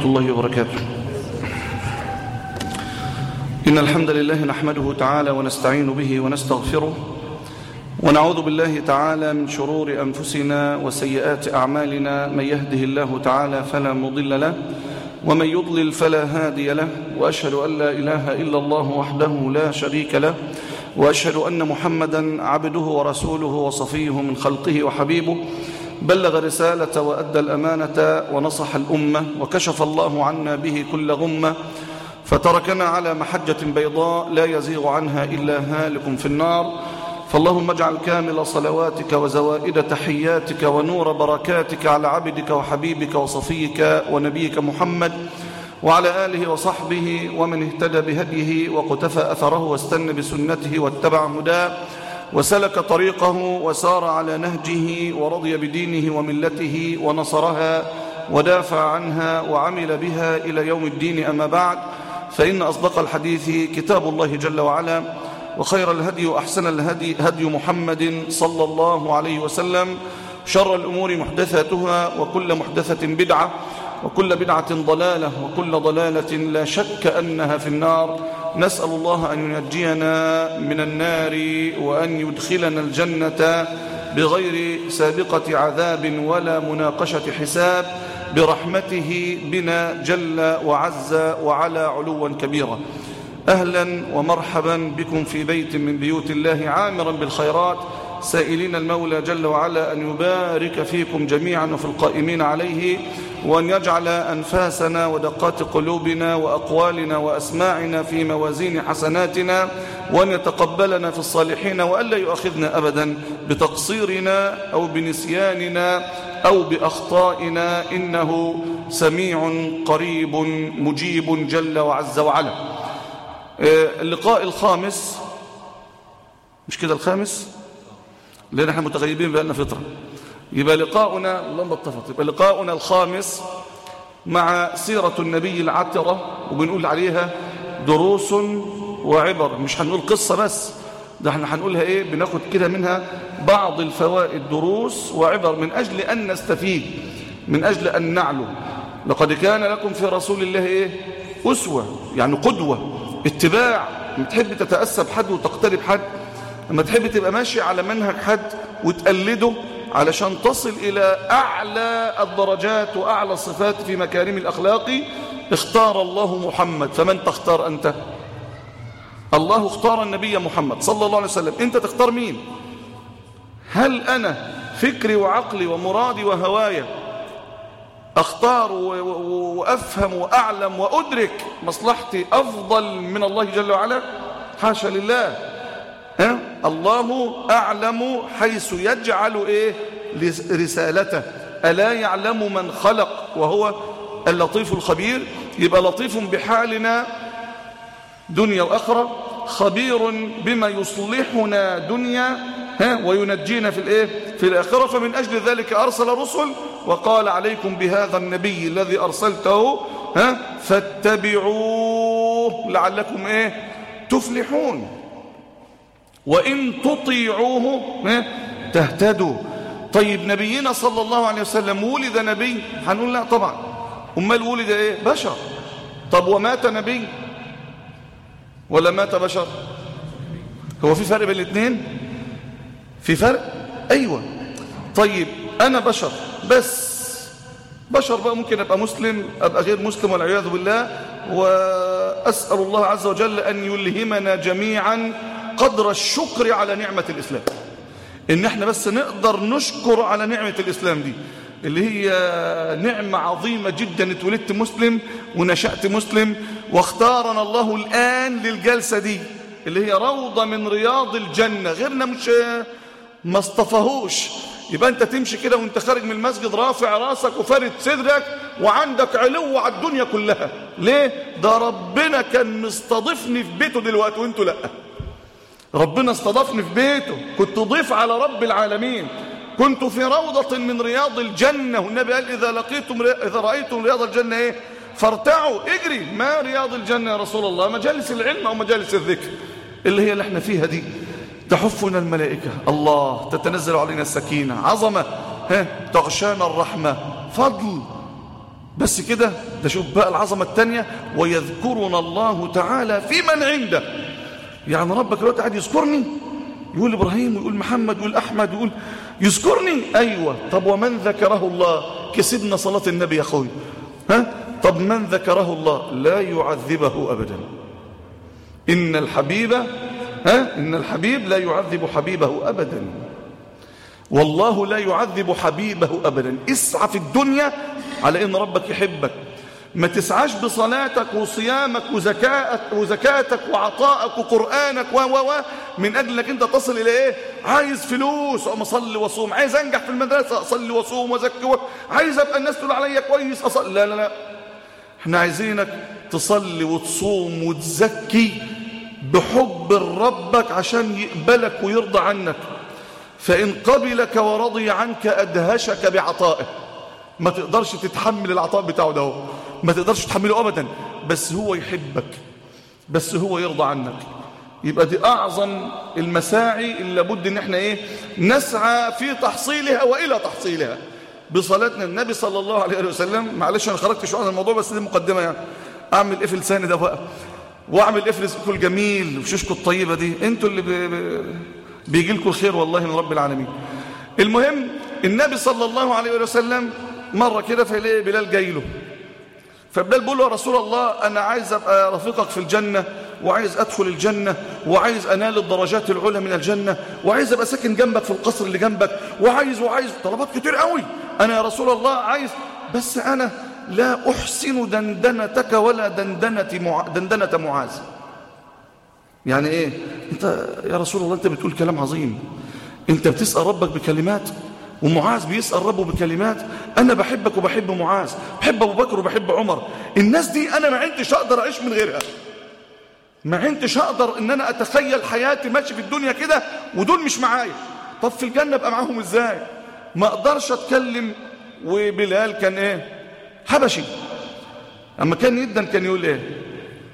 ورحمة الله وبركاته إن الحمد لله نحمده تعالى ونستعين به ونستغفره ونعوذ بالله تعالى من شرور أنفسنا وسيئات أعمالنا من يهده الله تعالى فلا مضل له ومن يضلل فلا هادي له وأشهد أن لا إله إلا الله وحده لا شريك له وأشهد أن محمدا عبده ورسوله وصفيه من خلقه وحبيبه بلغ رسالة وأدى الأمانة ونصح الأمة وكشف الله عنا به كل غمة فتركنا على محجة بيضاء لا يزيغ عنها إلا هالك في النار فاللهم اجعل كامل صلواتك وزوائد تحياتك ونور بركاتك على عبدك وحبيبك وصفيك ونبيك محمد وعلى آله وصحبه ومن اهتدى بهديه وقتفى أثره واستنى بسنته واتبع هداه وسلك طريقه وسار على نهجه ورضي بدينه وملته ونصرها ودافع عنها وعمل بها إلى يوم الدين أما بعد فإن أصدق الحديث كتاب الله جل وعلا وخير الهدي وأحسن الهدي هدي محمد صلى الله عليه وسلم شر الأمور محدثاتها وكل محدثة بدعة وكل بدعة ضلالة وكل ضلالة لا شك أنها في النار نسأل الله أن ينجينا من النار وأن يدخلنا الجنة بغير سابقة عذاب ولا مناقشة حساب برحمته بنا جل وعز وعلى علوا كبيرا أهلا ومرحبا بكم في بيت من بيوت الله عامرا بالخيرات سائلين المولى جل وعلا أن يبارك فيكم جميعا وفي القائمين عليه وأن يجعل أنفاسنا ودقات قلوبنا وأقوالنا وأسماعنا في موازين حسناتنا وأن يتقبلنا في الصالحين وألا يؤخذنا أبدا بتقصيرنا أو بنسياننا أو بأخطائنا إنه سميع قريب مجيب جل وعز وعلا اللقاء الخامس مش كده الخامس لأن احنا متغيبين بأننا فطرة يبقى لقاؤنا اللهم اتفق يبقى لقاؤنا الخامس مع سيرة النبي العطرة وبنقول عليها دروس وعبر مش هنقول قصة بس ده احنا هنقولها ايه بناخد كده منها بعض الفوائد دروس وعبر من أجل أن نستفيد من أجل أن نعلو لقد كان لكم في رسول الله ايه أسوة يعني قدوة اتباع لما تحب تتأسى بحد وتقترب حد لما تحب تبقى ماشي على منهج حد وتقلده علشان تصل إلى أعلى الدرجات وأعلى الصفات في مكارم الأخلاق اختار الله محمد فمن تختار أنت الله اختار النبي محمد صلى الله عليه وسلم أنت تختار مين هل أنا فكري وعقلي ومرادي وهوايا أختار وأفهم وأعلم وأدرك مصلحتي أفضل من الله جل وعلا حاشا لله أه؟ الله أعلم حيث يجعل إيه رسالته ألا يعلم من خلق وهو اللطيف الخبير يبقى لطيف بحالنا دنيا وأخرى خبير بما يصلحنا دنيا ها وينجينا في الايه في الاخره فمن اجل ذلك ارسل رسل وقال عليكم بهذا النبي الذي ارسلته ها فاتبعوه لعلكم ايه تفلحون وان تطيعوه ها تهتدوا طيب نبينا صلى الله عليه وسلم ولد نبي هنقول لا طبعا امال ولد ايه بشر طب ومات نبي ولا مات بشر هو في فرق بين الاثنين في فرق ايوه طيب انا بشر بس بشر بقى ممكن ابقى مسلم ابقى غير مسلم والعياذ بالله واسال الله عز وجل ان يلهمنا جميعا قدر الشكر على نعمه الاسلام ان احنا بس نقدر نشكر على نعمه الاسلام دي اللي هي نعمه عظيمه جدا اتولدت مسلم ونشات مسلم واختارنا الله الان للجلسه دي اللي هي روضه من رياض الجنه غيرنا مش ما اصطفاهوش يبقى انت تمشي كده وانت خارج من المسجد رافع راسك وفارد صدرك وعندك علو على الدنيا كلها ليه ده ربنا كان مستضيفني في بيته دلوقتي وانتوا لا ربنا استضافني في بيته كنت ضيف على رب العالمين كنت في روضة من رياض الجنة والنبي قال إذا لقيتم إذا رأيتم رياض الجنة إيه فارتعوا اجري ما رياض الجنة يا رسول الله مجالس العلم أو مجالس الذكر اللي هي اللي احنا فيها دي تحفنا الملائكة الله تتنزل علينا السكينة عظمة ها تغشانا الرحمة فضل بس كده ده شوف بقى العظمة التانية ويذكرنا الله تعالى في من عنده يعني ربك الوقت قاعد يذكرني يقول إبراهيم ويقول محمد ويقول أحمد ويقول يذكرني أيوة طب ومن ذكره الله كسبنا صلاة النبي يا أخوي ها طب من ذكره الله لا يعذبه أبدا إن الحبيب ها إن الحبيب لا يعذب حبيبه أبدا والله لا يعذب حبيبه أبدا اسعى في الدنيا على إن ربك يحبك ما تسعاش بصلاتك وصيامك وزكاتك, وزكاتك وعطائك وقرآنك و و و من أجل أنك أنت تصل إلى إيه عايز فلوس أقوم أصلي وأصوم عايز أنجح في المدرسة أصلي وأصوم وأزكي و... عايز أبقى الناس تقول عليا كويس أصلي لا لا لا احنا عايزينك تصلي وتصوم وتزكي بحب ربك عشان يقبلك ويرضى عنك فإن قبلك ورضي عنك أدهشك بعطائه ما تقدرش تتحمل العطاء بتاعه ده ما تقدرش تحمله أبدا بس هو يحبك بس هو يرضى عنك يبقى دي أعظم المساعي اللي لابد ان احنا ايه نسعى في تحصيلها وإلى تحصيلها بصلاتنا النبي صلى الله عليه وسلم معلش انا خرجت شويه عن الموضوع بس دي مقدمه يعني اعمل ايه في لساني ده بقى واعمل ايه في رزقكم الجميل وشوشكم الطيبه دي انتوا اللي بي بي بيجي لكم الخير والله من رب العالمين المهم النبي صلى الله عليه وسلم مره كده فيلاقي بلال جاي له فبلال بيقول له يا رسول الله انا عايز ابقى رفيقك في الجنه وعايز ادخل الجنه وعايز انال الدرجات العلى من الجنه وعايز ابقى ساكن جنبك في القصر اللي جنبك وعايز وعايز طلبات كتير قوي انا يا رسول الله عايز بس انا لا احسن دندنتك ولا دندنه مع... دندنه معاذ يعني ايه انت يا رسول الله انت بتقول كلام عظيم انت بتسال ربك بكلمات ومعاذ بيسأل ربه بكلمات أنا بحبك وبحب معاذ بحب أبو بكر وبحب عمر الناس دي أنا ما عندش أقدر أعيش من غيرها ما عندش أقدر أن أنا أتخيل حياتي ماشي في الدنيا كده ودول مش معايا طب في الجنة أبقى معاهم إزاي ما أقدرش أتكلم وبلال كان إيه حبشي أما كان يدا كان يقول إيه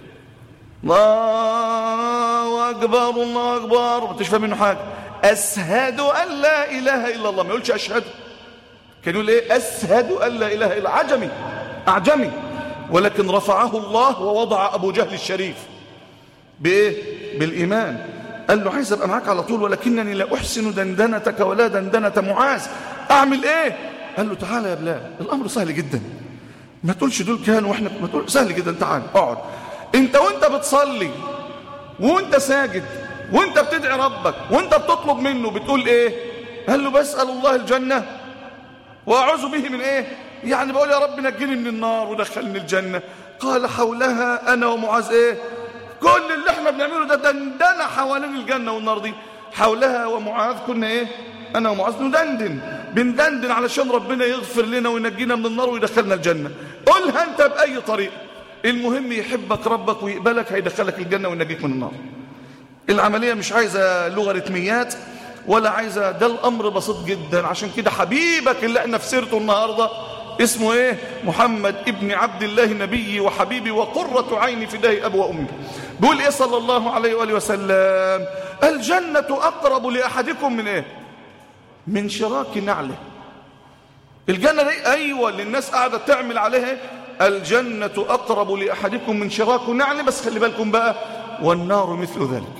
الله أكبر الله أكبر ما تشفى منه حاجة أشهد أن لا إله إلا الله ما يقولش أشهد كان يقول إيه أشهد أن لا إله إلا عجمي أعجمي ولكن رفعه الله ووضع أبو جهل الشريف بإيه بالإيمان قال له عايز أبقى معاك على طول ولكنني لا أحسن دندنتك ولا دندنة معاذ أعمل إيه قال له تعالى يا بلال الأمر سهل جدا ما تقولش دول كانوا وإحنا ما تقول سهل جدا تعال اقعد انت وانت بتصلي وانت ساجد وانت بتدعي ربك وانت بتطلب منه بتقول ايه قال له بسأل الله الجنة واعوذ به من ايه يعني بقول يا رب نجني من النار ودخلني الجنة قال حولها انا ومعاذ ايه كل اللي احنا بنعمله ده دندنة حوالين الجنة والنار دي حولها ومعاذ كنا ايه انا ومعاذ ندندن بندندن علشان ربنا يغفر لنا وينجينا من النار ويدخلنا الجنة قولها انت بأي طريقة المهم يحبك ربك ويقبلك هيدخلك الجنة وينجيك من النار العملية مش عايزة لغريتميات ولا عايزة ده الأمر بسيط جدا عشان كده حبيبك اللي احنا في سيرته النهاردة اسمه ايه محمد ابن عبد الله نبي وحبيبي وقرة عيني فداه أبو وأمي بيقول ايه صلى الله عليه وآله وسلم الجنة أقرب لأحدكم من ايه من شراك نعله الجنة دي أيوة اللي الناس قاعدة تعمل عليها الجنة أقرب لأحدكم من شراك نعله بس خلي بالكم بقى والنار مثل ذلك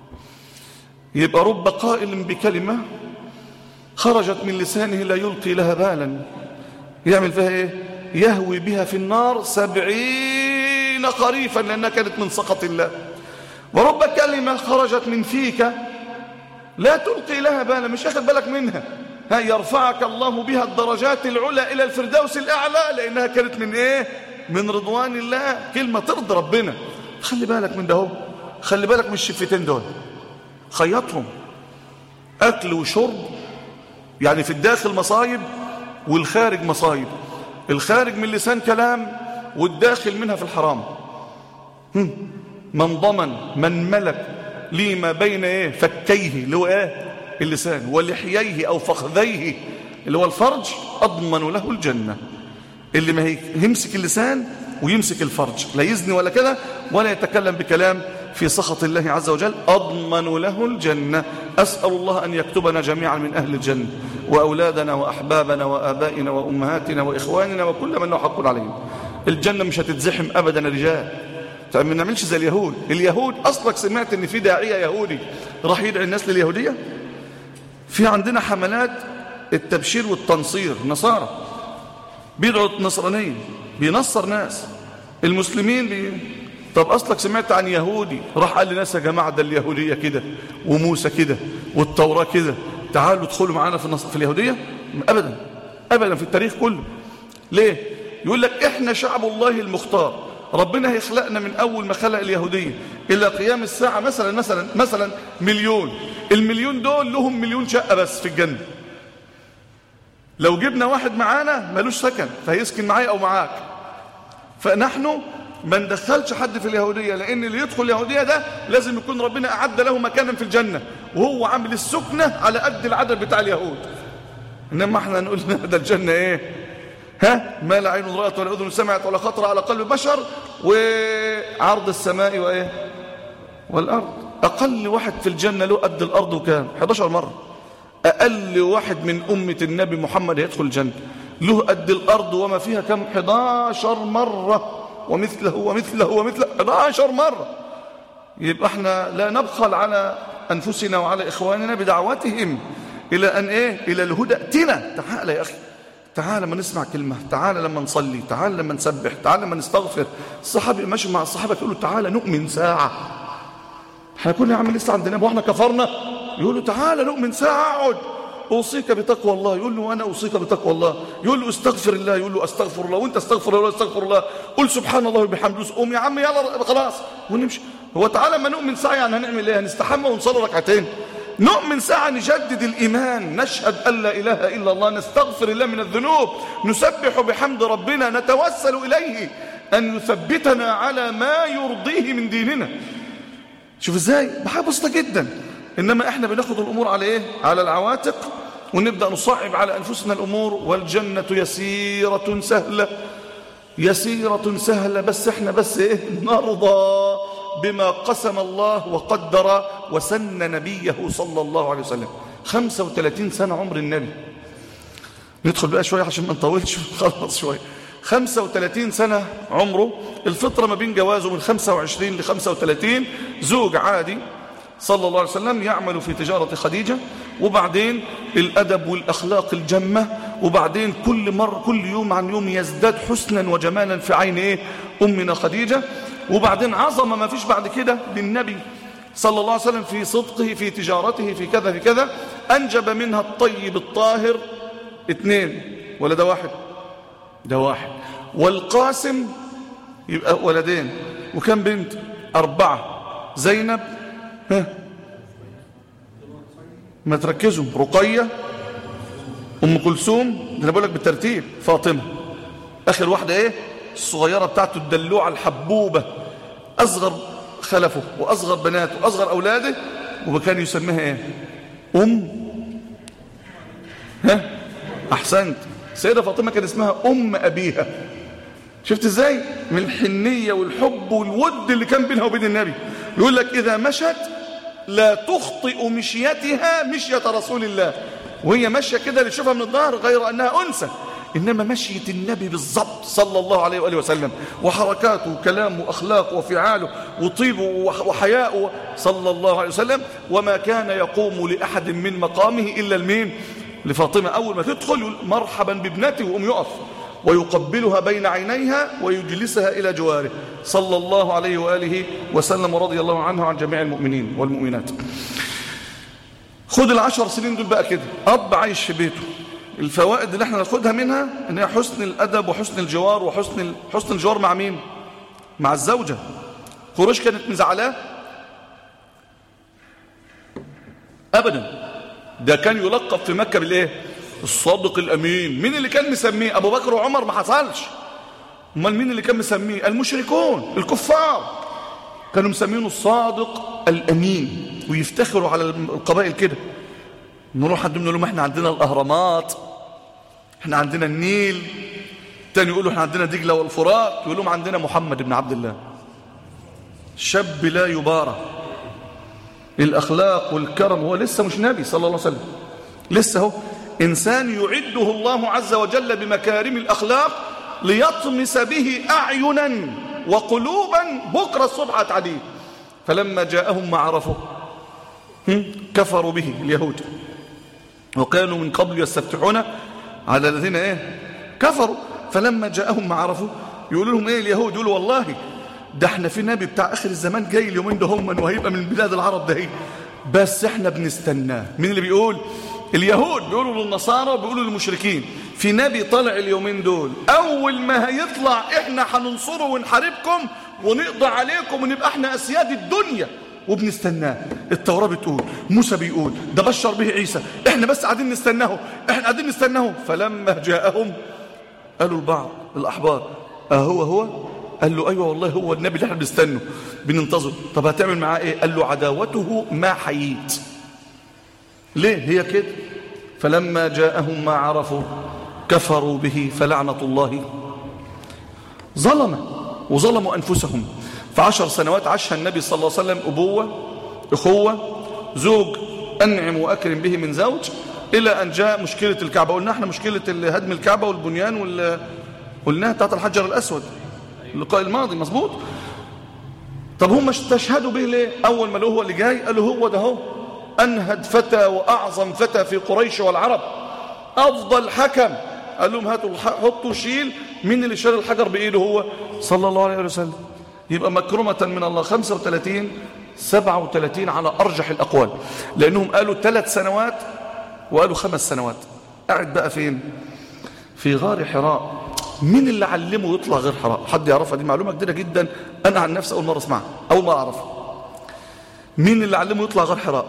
يبقى رب قائل بكلمة خرجت من لسانه لا يلقي لها بالا يعمل فيها ايه يهوي بها في النار سبعين خريفا لأنها كانت من سخط الله ورب كلمة خرجت من فيك لا تلقي لها بالا مش أخذ بالك منها ها يرفعك الله بها الدرجات العلى إلى الفردوس الأعلى لأنها كانت من إيه من رضوان الله كلمة ترضي ربنا خلي بالك من ده هو خلي بالك من الشفتين دول خيطهم أكل وشرب يعني في الداخل مصايب والخارج مصايب الخارج من لسان كلام والداخل منها في الحرام من ضمن من ملك لي ما بين ايه فكيه اللي هو ايه اللسان ولحييه او فخذيه اللي هو الفرج اضمن له الجنه اللي ما يمسك اللسان ويمسك الفرج لا يزني ولا كده ولا يتكلم بكلام في سخط الله عز وجل أضمن له الجنة أسأل الله أن يكتبنا جميعا من أهل الجنة وأولادنا وأحبابنا وآبائنا وأمهاتنا وإخواننا وكل من له حق عليهم الجنة مش هتتزحم أبدا يا رجال طيب ما نعملش زي اليهود اليهود أصلك سمعت ان في داعية يهودي راح يدعي الناس لليهودية في عندنا حملات التبشير والتنصير نصارى بيدعوا النصرانية بينصر ناس المسلمين بي... طب أصلك سمعت عن يهودي راح قال لناس يا جماعة ده اليهودية كده وموسى كده والتوراة كده تعالوا ادخلوا معانا في, النص... في اليهودية أبدا أبدا في التاريخ كله ليه يقول لك احنا شعب الله المختار ربنا هيخلقنا من أول ما خلق اليهودية إلى قيام الساعة مثلا مثلا مثلا مليون المليون دول لهم مليون شقة بس في الجنة لو جبنا واحد معانا ملوش سكن فهيسكن معايا أو معاك فنحن ما ندخلش حد في اليهودية لأن اللي يدخل اليهودية ده لازم يكون ربنا أعد له مكانا في الجنة وهو عامل السكنة على قد العدد بتاع اليهود إنما احنا نقول ده الجنة إيه ها ما لا عين رأت ولا أذن سمعت ولا خطر على قلب بشر وعرض السماء وإيه والأرض أقل واحد في الجنة له قد الأرض وكام 11 مرة أقل واحد من أمة النبي محمد يدخل الجنة له قد الأرض وما فيها كم 11 مرة ومثله ومثله ومثله 11 مرة يبقى احنا لا نبخل على أنفسنا وعلى إخواننا بدعوتهم إلى أن إيه إلى الهدى ائتنا تعال يا أخي تعال لما نسمع كلمة تعال لما نصلي تعال لما نسبح تعال لما نستغفر الصحابي ماشي مع الصحابة يقولوا تعال نؤمن ساعة احنا كنا عامل لسه عندنا واحنا كفرنا يقولوا تعال نؤمن ساعة اقعد أوصيك بتقوى الله يقول له أنا أوصيك بتقوى الله يقول له استغفر الله يقول له أستغفر الله وأنت استغفر الله استغفر الله قل سبحان الله وبحمده قوم يا عم يلا خلاص ونمشي هو تعالى ما نؤمن ساعة يعني هنعمل إيه هنستحمى ونصلي ركعتين نؤمن ساعة نجدد الإيمان نشهد أن لا إله إلا الله نستغفر الله من الذنوب نسبح بحمد ربنا نتوسل إليه أن يثبتنا على ما يرضيه من ديننا شوف إزاي بحاجة بسيطة جدا إنما إحنا بناخد الأمور على إيه على العواتق ونبدأ نصعب على أنفسنا الأمور والجنة يسيرة سهلة يسيرة سهلة بس إحنا بس إيه نرضى بما قسم الله وقدر وسن نبيه صلى الله عليه وسلم 35 سنة عمر النبي ندخل بقى شوية عشان ما نطولش خلص شوية 35 سنة عمره الفطرة ما بين جوازه من 25 ل 35 زوج عادي صلى الله عليه وسلم يعمل في تجارة خديجة وبعدين الأدب والأخلاق الجمة وبعدين كل مرة كل يوم عن يوم يزداد حسنا وجمالا في عين إيه أمنا خديجة وبعدين عظمة ما فيش بعد كده للنبي صلى الله عليه وسلم في صدقه في تجارته في كذا في كذا أنجب منها الطيب الطاهر اثنين ولا ده واحد ده واحد والقاسم يبقى ولدين وكم بنت أربعة زينب ها ما تركزوا رقية أم كلثوم ده أنا بقول لك بالترتيب فاطمة آخر واحدة إيه الصغيرة بتاعته الدلوعة الحبوبة أصغر خلفه وأصغر بناته وأصغر أولاده وكان يسميها إيه أم ها أحسنت سيدة فاطمة كان اسمها أم أبيها شفت ازاي من الحنية والحب والود اللي كان بينها وبين النبي يقول لك إذا مشت لا تخطئ مشيتها مشية رسول الله وهي ماشية كده اللي تشوفها من الظهر غير أنها أنثى إنما مشية النبي بالضبط صلى الله عليه وآله وسلم وحركاته وكلامه وأخلاقه وفعاله وطيبه وحياءه صلى الله عليه وسلم وما كان يقوم لأحد من مقامه إلا المين لفاطمة أول ما تدخل يقول مرحبا بابنتي وأم يقف ويقبلها بين عينيها ويجلسها إلى جواره صلى الله عليه وآله وسلم ورضي الله عنه عن جميع المؤمنين والمؤمنات خد العشر سنين دول بقى كده أب عايش في بيته الفوائد اللي احنا ناخدها منها ان هي حسن الأدب وحسن الجوار وحسن حسن الجوار مع مين مع الزوجة قريش كانت مزعلاه أبدا ده كان يلقب في مكة بالايه الصادق الأمين مين اللي كان مسميه أبو بكر وعمر ما حصلش امال مين اللي كان مسميه المشركون الكفار كانوا مسمينه الصادق الأمين ويفتخروا على القبائل كده نروح حد نقول لهم احنا عندنا الأهرامات احنا عندنا النيل تاني يقولوا احنا عندنا دجلة والفرات يقول لهم عندنا محمد بن عبد الله شاب لا يبارى الأخلاق والكرم هو لسه مش نبي صلى الله عليه وسلم لسه هو إنسان يعده الله عز وجل بمكارم الأخلاق ليطمس به أعينا وقلوبا بكرة الصبح هتعديه فلما جاءهم ما عرفوا كفروا به اليهود وكانوا من قبل يستفتحون على الذين ايه كفروا فلما جاءهم ما عرفوا يقولوا لهم ايه اليهود يقولوا والله ده احنا في نبي بتاع اخر الزمان جاي اليومين ده هم وهيبقى من بلاد العرب ده هي بس احنا بنستناه مين اللي بيقول اليهود بيقولوا للنصارى بيقولوا للمشركين في نبي طالع اليومين دول اول ما هيطلع احنا هننصره ونحاربكم ونقضي عليكم ونبقى احنا اسياد الدنيا وبنستناه التوراة بتقول موسى بيقول ده بشر به عيسى احنا بس قاعدين نستناه احنا قاعدين نستناه فلما جاءهم قالوا البعض الأحبار أهو هو قال له أيوة والله هو النبي اللي احنا بنستنه بننتظر طب هتعمل معاه ايه قال له عداوته ما حييت ليه هي كده فلما جاءهم ما عرفوا كفروا به فلعنة الله ظلم وظلموا أنفسهم فعشر سنوات عاشها النبي صلى الله عليه وسلم أبوة أخوة زوج أنعم وأكرم به من زوج إلى أن جاء مشكلة الكعبة قلنا احنا مشكلة هدم الكعبة والبنيان وال... قلناها بتاعت الحجر الأسود اللقاء الماضي مظبوط طب هم استشهدوا به ليه أول ما له هو اللي جاي قالوا هو ده هو أنهد فتى وأعظم فتى في قريش والعرب أفضل حكم قال لهم هاتوا حطوا شيل مين اللي شال الحجر بإيده هو صلى الله عليه وسلم يبقى مكرمة من الله 35 37 على أرجح الأقوال لأنهم قالوا ثلاث سنوات وقالوا خمس سنوات قاعد بقى فين في غار حراء مين اللي علمه يطلع غير حراء حد يعرفها دي معلومة جديدة جدا أنا عن نفسي أول مرة أسمعها أول مرة أعرفها مين اللي علمه يطلع غير حراء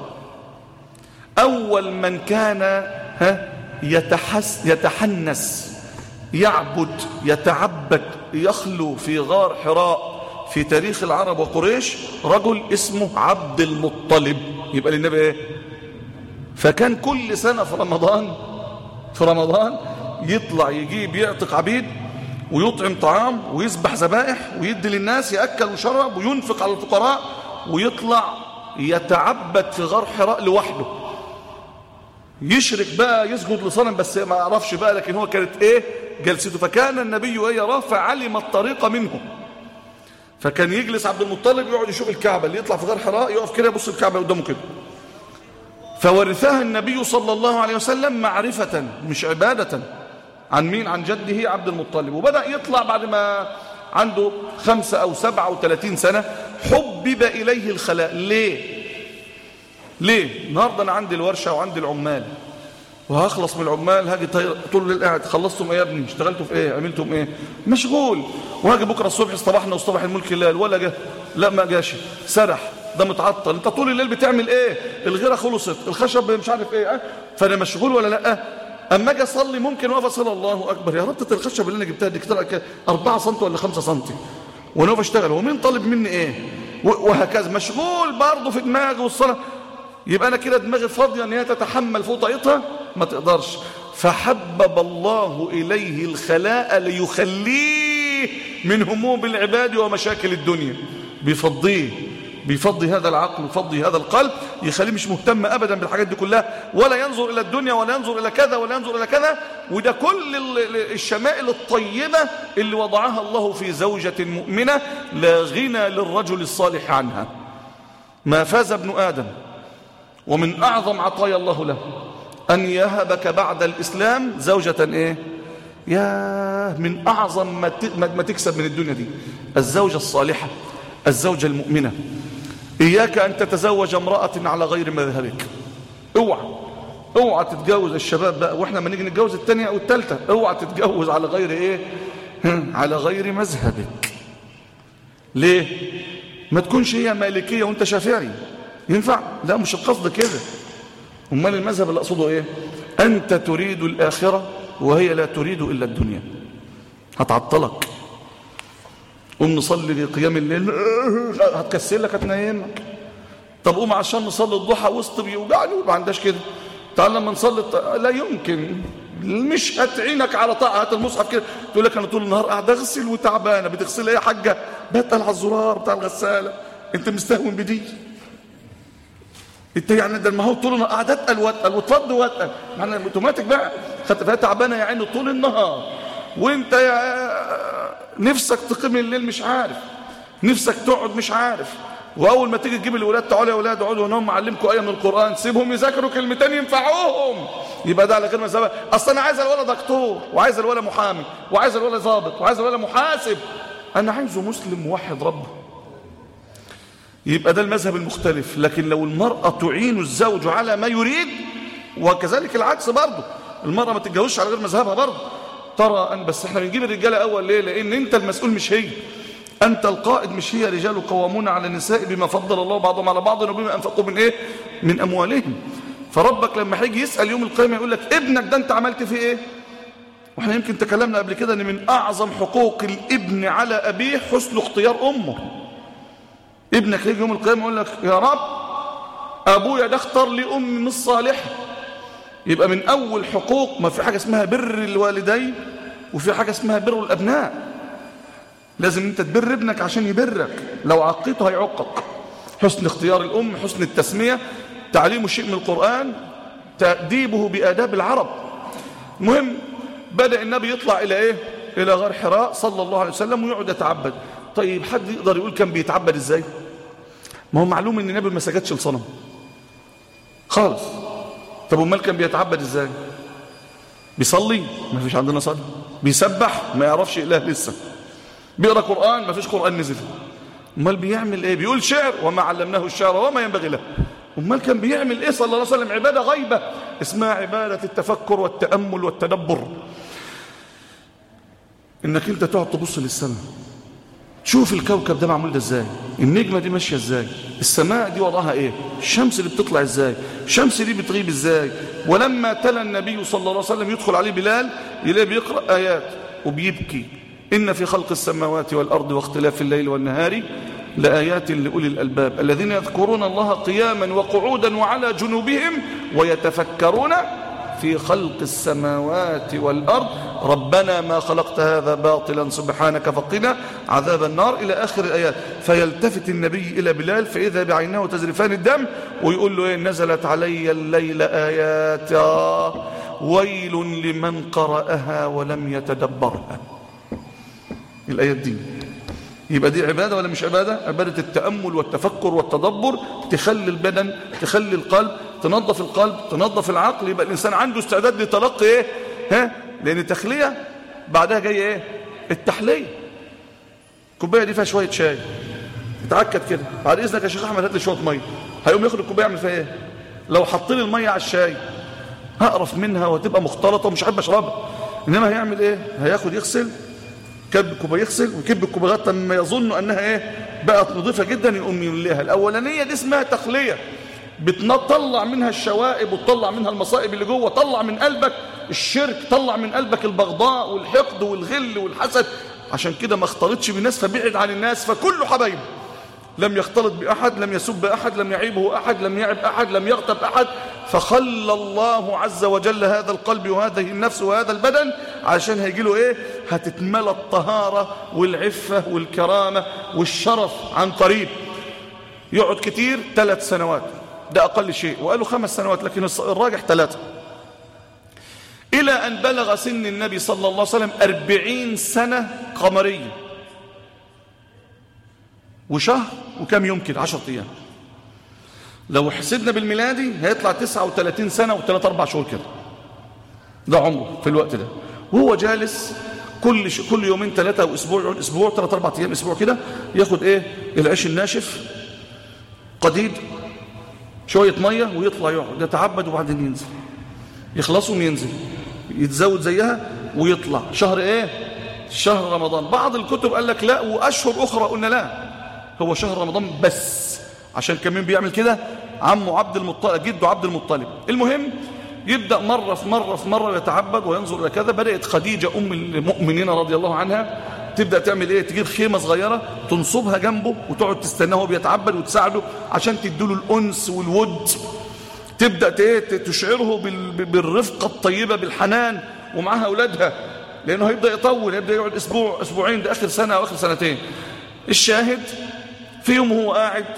أول من كان ها يتحس يتحنس يعبد يتعبد يخلو في غار حراء في تاريخ العرب وقريش رجل اسمه عبد المطلب يبقى للنبي ايه فكان كل سنة في رمضان في رمضان يطلع يجيب يعتق عبيد ويطعم طعام ويذبح ذبائح ويدي للناس يأكل ويشرب وينفق على الفقراء ويطلع يتعبد في غار حراء لوحده يشرك بقى يسجد لصنم بس ما يعرفش بقى لكن هو كانت ايه جلسته فكان النبي ايه يراه فعلم الطريق منه فكان يجلس عبد المطلب يقعد يشوف الكعبة اللي يطلع في غار حراء يقف كده يبص الكعبة قدامه كده فورثها النبي صلى الله عليه وسلم معرفة مش عبادة عن مين عن جده عبد المطلب وبدأ يطلع بعد ما عنده خمسة أو سبعة وثلاثين سنة حبب إليه الخلاء ليه ليه النهاردة أنا عندي الورشة وعندي العمال وهخلص من العمال هاجي طول الليل قاعد خلصتم ايه يا ابني اشتغلتوا في ايه عملتم ايه مشغول وهاجي بكره الصبح اصطبحنا واصطبح الملك الليل ولا جه لا ما جاش سرح ده متعطل انت طول الليل بتعمل ايه الغيره خلصت الخشب مش عارف ايه اه؟ فانا مشغول ولا لا اما اجي اصلي ممكن واقف اصلي الله اكبر يا ربطه الخشب اللي انا جبتها دي كده 4 سم ولا 5 سم وانا واقف اشتغل ومين طالب مني ايه وهكذا مشغول برضه في دماغي والصلاه يبقى انا كده دماغي فاضيه ان هي تتحمل فوق طاقتها ما تقدرش فحبب الله اليه الخلاء ليخليه من هموم العباد ومشاكل الدنيا بيفضيه بيفضي هذا العقل ويفضي هذا القلب يخليه مش مهتم ابدا بالحاجات دي كلها ولا ينظر الى الدنيا ولا ينظر الى كذا ولا ينظر الى كذا وده كل الشمائل الطيبه اللي وضعها الله في زوجه مؤمنه لا غنى للرجل الصالح عنها ما فاز ابن ادم ومن اعظم عطايا الله له ان يهبك بعد الاسلام زوجه ايه يا من اعظم ما تكسب من الدنيا دي الزوجه الصالحه الزوجه المؤمنه إياك أن تتزوج امرأة على غير مذهبك اوعى اوعى تتجوز الشباب بقى واحنا ما نيجي نتجوز الثانيه او الثالثه اوعى تتجوز على غير ايه على غير مذهبك ليه ما تكونش هي مالكيه وانت شافعي ينفع لا مش القصد كده امال المذهب اللي اقصده ايه انت تريد الاخره وهي لا تريد الا الدنيا هتعطلك قوم نصلي قيام الليل هتكسلك هتنيمك طب قوم عشان نصلي الضحى وسط بيوجعني وما عندهاش كده تعال لما نصلي الط... لا يمكن مش هتعينك على طاعه هات المصحف كده تقول لك انا طول النهار قاعد اغسل وتعبانه بتغسل ايه يا حاجه بتقل على الزرار بتاع الغساله انت مستهون بدي انت يعني ده ما هو طول النهار قاعد اتقل واتقل وترد واتقل يعني اوتوماتيك بقى خدت فيها تعبانه يا عيني طول النهار وانت يا نفسك تقيم الليل مش عارف نفسك تقعد مش عارف واول ما تيجي تجيب الولاد تعالوا يا اولاد اقعدوا هنا معلمكم ايه من القران سيبهم يذاكروا كلمتين ينفعوهم يبقى ده على كلمه سبب اصل انا عايز الولد دكتور وعايز الولد محامي وعايز الولد ضابط وعايز الولد محاسب انا عايزه مسلم موحد ربه يبقى ده المذهب المختلف لكن لو المرأة تعين الزوج على ما يريد وكذلك العكس برضه المرأة ما تتجوزش على غير مذهبها برضه ترى أن بس احنا بنجيب الرجالة أول ليه لأن أنت المسؤول مش هي أنت القائد مش هي رجال قوامون على النساء بما فضل الله بعضهم على بعض وبما أنفقوا من إيه من أموالهم فربك لما هيجي يسأل يوم القيامة يقول لك ابنك ده أنت عملت فيه إيه واحنا يمكن تكلمنا قبل كده ان من اعظم حقوق الابن على ابيه حسن اختيار امه ابنك يجي يوم القيامه يقول لك يا رب ابويا ده اختار لي ام مش صالحه يبقى من اول حقوق ما في حاجه اسمها بر الوالدين وفي حاجه اسمها بر الابناء لازم انت تبر ابنك عشان يبرك لو عقيته هيعقك حسن اختيار الام حسن التسميه تعليمه شيء من القران تاديبه باداب العرب المهم بدأ النبي يطلع إلى إيه إلى غار حراء صلى الله عليه وسلم ويقعد يتعبد طيب حد يقدر يقول كان بيتعبد إزاي ما هو معلوم إن النبي ما سجدش لصنم خالص طب امال كان بيتعبد إزاي بيصلي ما فيش عندنا صلاة بيسبح ما يعرفش إله لسه بيقرأ قرآن ما فيش قرآن نزل امال بيعمل إيه بيقول شعر وما علمناه الشعر وما ينبغي له امال كان بيعمل ايه صلى الله عليه وسلم عباده غيبه اسمها عباده التفكر والتامل والتدبر انك انت تقعد تبص للسماء شوف الكوكب ده معمول ده ازاي النجمه دي ماشيه ازاي السماء دي وضعها ايه الشمس اللي بتطلع ازاي الشمس دي بتغيب ازاي ولما تلا النبي صلى الله عليه وسلم يدخل عليه بلال يلاقيه بيقرا ايات وبيبكي ان في خلق السماوات والارض واختلاف الليل والنهار لآيات لأولي الألباب الذين يذكرون الله قياما وقعودا وعلى جنوبهم ويتفكرون في خلق السماوات والأرض ربنا ما خلقت هذا باطلا سبحانك فقنا عذاب النار إلى آخر الآيات فيلتفت النبي إلى بلال فإذا بعينه تزرفان الدم ويقول له إيه نزلت علي الليل آيات ويل لمن قرأها ولم يتدبرها الآيات دي يبقى دي عبادة ولا مش عبادة عبادة التأمل والتفكر والتدبر تخلي البدن تخلي القلب تنظف القلب تنظف العقل يبقى الإنسان عنده استعداد لتلقي إيه ها لأن التخلية بعدها جاي إيه التحلية الكوبايه دي فيها شوية شاي اتعكد كده بعد إذنك يا شيخ أحمد هات لي شوية مية هيقوم ياخد الكوبايه يعمل فيها إيه لو حط لي المية على الشاي هقرف منها وتبقى مختلطة ومش حابب أشربها إنما هيعمل إيه هياخد يغسل كب كوبايه يغسل ويكب الكوبايه لغايه لما يظن انها ايه بقت نظيفه جدا يقوم يمليها الاولانيه دي اسمها تخليه بتطلع منها الشوائب وتطلع منها المصائب اللي جوه طلع من قلبك الشرك طلع من قلبك البغضاء والحقد والغل والحسد عشان كده ما اختلطش بالناس فبعد عن الناس فكله حبايبه لم يختلط بأحد لم يسب أحد لم يعيبه أحد لم يعب أحد لم يغتب أحد فخلى الله عز وجل هذا القلب وهذه النفس وهذا البدن عشان هيجي له إيه هتتملى الطهارة والعفة والكرامة والشرف عن قريب يقعد كتير ثلاث سنوات ده أقل شيء وقالوا خمس سنوات لكن الراجح ثلاثة إلى أن بلغ سن النبي صلى الله عليه وسلم أربعين سنة قمرية وشهر وكم يوم كده 10 ايام لو حسبنا بالميلادي هيطلع 39 سنه وثلاث اربع شهور كده ده عمره في الوقت ده وهو جالس كل ش... كل يومين ثلاثه واسبوع يقعد اسبوع ثلاث اربع ايام اسبوع كده ياخد ايه العيش الناشف قديد شويه ميه ويطلع يقعد يتعبد وبعدين ينزل يخلصوا وينزل يتزود زيها ويطلع شهر ايه شهر رمضان بعض الكتب قال لك لا واشهر اخرى قلنا لا هو شهر رمضان بس عشان كان مين بيعمل كده عمه عبد المطلب جده عبد المطلب المهم يبدأ مرة في مرة في مرة يتعبد وينظر إلى كذا بدأت خديجة أم المؤمنين رضي الله عنها تبدأ تعمل إيه تجيب خيمة صغيرة تنصبها جنبه وتقعد تستناه وهو بيتعبد وتساعده عشان تديله الأنس والود تبدأ تشعره بالرفقة الطيبة بالحنان ومعها أولادها لأنه هيبدأ يطول هيبدأ يقعد أسبوع أسبوعين ده آخر سنة أو آخر سنتين الشاهد في يوم هو قاعد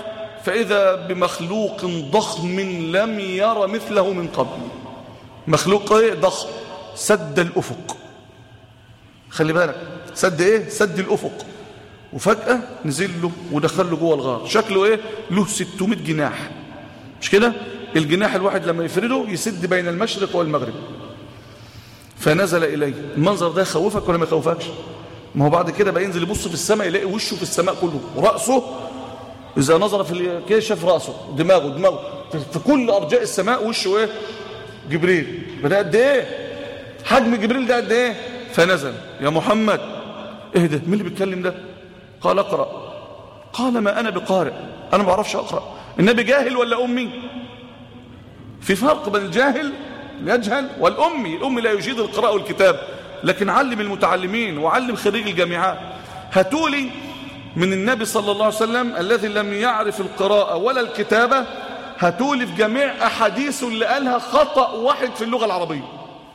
فإذا بمخلوق ضخم لم ير مثله من قبل مخلوق ايه ضخم سد الأفق خلي بالك سد ايه سد الأفق وفجأة نزل له ودخل له جوه الغار شكله ايه له 600 جناح مش كده الجناح الواحد لما يفرده يسد بين المشرق والمغرب فنزل إليه المنظر ده يخوفك ولا ما يخوفكش ما هو بعد كده بقى ينزل يبص في السماء يلاقي وشه في السماء كله ورأسه إذا نظر في الكيش شاف رأسه دماغه دماغه في كل أرجاء السماء وشه إيه جبريل بدأ قد إيه حجم جبريل ده قد إيه فنزل يا محمد اهدى مين اللي بيتكلم ده قال اقرأ قال ما أنا بقارئ أنا ما بعرفش أقرأ النبي جاهل ولا أمي في فرق بين الجاهل يجهل والأمي الأمي لا يجيد القراءة والكتاب لكن علم المتعلمين وعلم خريج الجامعات هاتولي من النبي صلى الله عليه وسلم الذي لم يعرف القراءة ولا الكتابة هاتولي في جميع أحاديث اللي قالها خطأ واحد في اللغة العربية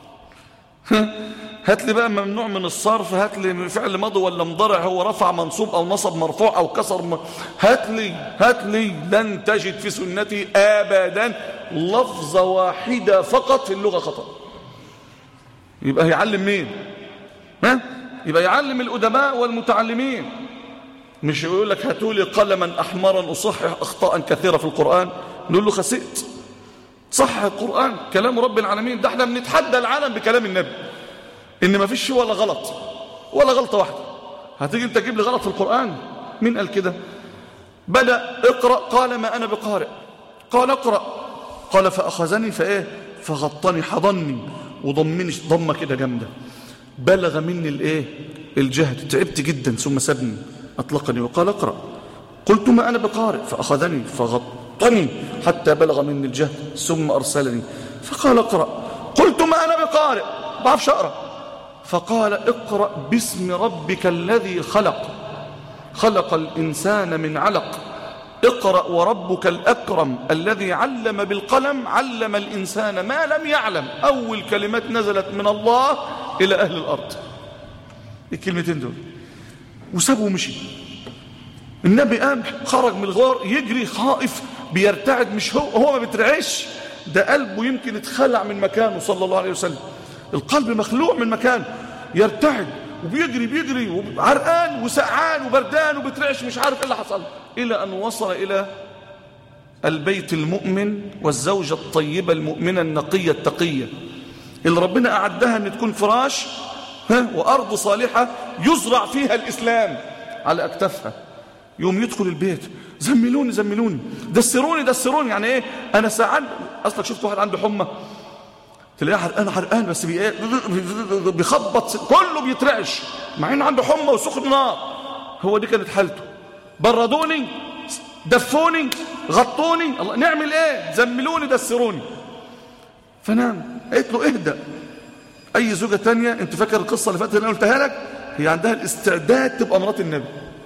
هات لي بقى ممنوع من الصرف هات لي فعل ماضي ولا مضارع هو رفع منصوب او نصب مرفوع او كسر م... هات لي هات لي لن تجد في سنتي ابدا لفظه واحده فقط في اللغه خطا يبقى يعلم مين ها يبقى يعلم الادباء والمتعلمين مش يقول لك هاتوا لي قلما احمرا اصحح اخطاء كثيره في القران نقول له خسئت صح القران كلام رب العالمين ده احنا بنتحدى العالم بكلام النبي ان ما فيش ولا غلط ولا غلطة واحدة هتيجي انت تجيب لي غلط في القرآن مين قال كده بدأ اقرأ قال ما أنا بقارئ قال اقرأ قال فأخذني فإيه فغطني حضني وضمني ضمة كده جامدة بلغ مني الايه الجهد تعبت جدا ثم سبني أطلقني وقال اقرأ قلت ما أنا بقارئ فأخذني فغطني حتى بلغ مني الجهد ثم أرسلني فقال اقرأ قلت ما أنا بقارئ بعرفش أقرأ فقال اقرأ باسم ربك الذي خلق خلق الإنسان من علق اقرأ وربك الأكرم الذي علم بالقلم علم الإنسان ما لم يعلم أول كلمات نزلت من الله إلى أهل الأرض الكلمتين دول وسابه ومشي النبي قام خرج من الغار يجري خائف بيرتعد مش هو هو ما بيترعش ده قلبه يمكن اتخلع من مكانه صلى الله عليه وسلم القلب مخلوع من مكانه يرتعد وبيجري بيجري وعرقان وسقعان وبردان وبترعش مش عارف ايه اللي حصل الى ان وصل الى البيت المؤمن والزوجة الطيبة المؤمنة النقية التقية اللي ربنا أعدها أن تكون فراش ها وأرض صالحة يزرع فيها الإسلام على أكتافها يوم يدخل البيت زملوني زملوني دسروني دسروني يعني ايه انا ساعات اصلك شفت واحد عنده حمى تلاقيه حرقان حرقان بس بي بيخبط كله بيترعش مع انه عنده حمى وسخن نار هو دي كانت حالته بردوني دفوني غطوني الله نعمل ايه زملوني دسروني فنام قلت له اهدى اي زوجة تانية انت فاكر القصة اللي فاتت اللي انا قلتها لك هي عندها الاستعداد تبقى مرات النبي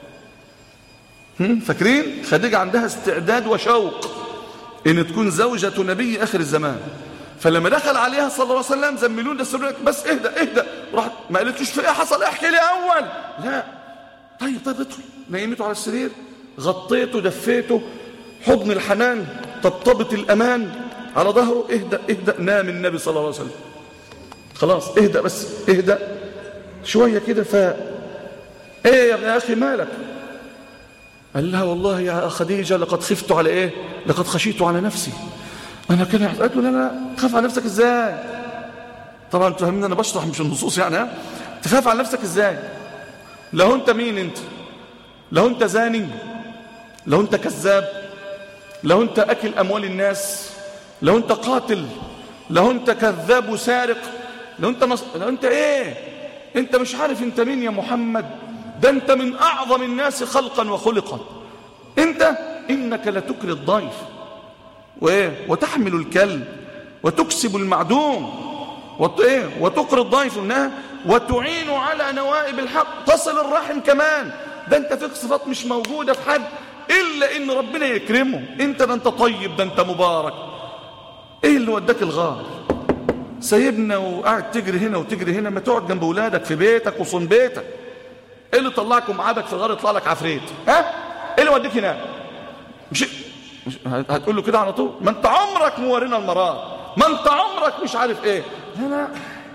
فاكرين خديجة عندها استعداد وشوق ان تكون زوجة نبي اخر الزمان فلما دخل عليها صلى الله عليه وسلم زملون ده بس اهدى اهدى راح ما قالتلوش في ايه حصل احكي لي اول لا طيب طيب ادخل نيمته على السرير غطيته دفيته حضن الحنان طبطبة الامان على ظهره اهدى اهدى نام النبي صلى الله عليه وسلم خلاص اهدى بس اهدى شوية كده ف ايه يا اخي مالك قال لها والله يا خديجة لقد خفت على ايه لقد خشيت على نفسي انا كده قالت له لا لا تخاف على نفسك ازاي طبعا انتوا فاهمين انا بشرح مش النصوص يعني ها تخاف على نفسك ازاي لو انت مين انت لو انت زاني لو انت كذاب لو انت اكل اموال الناس لو انت قاتل لو انت كذاب وسارق لو انت نص... لو انت ايه انت مش عارف انت مين يا محمد ده انت من اعظم الناس خلقا وخلقا انت انك لتكري الضيف وايه وتحمل الكلب وتكسب المعدوم وإيه؟ وتقري الضيف منها وتعين على نوائب الحق تصل الرحم كمان ده انت فيك صفات مش موجودة في حد إلا إن ربنا يكرمه انت ده انت طيب ده انت مبارك ايه اللي وداك الغار سايبنا وقاعد تجري هنا وتجري هنا ما تقعد جنب ولادك في بيتك وصن بيتك ايه اللي طلعكم عادك في الغار يطلع لك عفريت ها ايه اللي وديك هنا مش مش هتقول له كده على طول ما انت عمرك مورينا المرار ما انت عمرك مش عارف ايه لا لا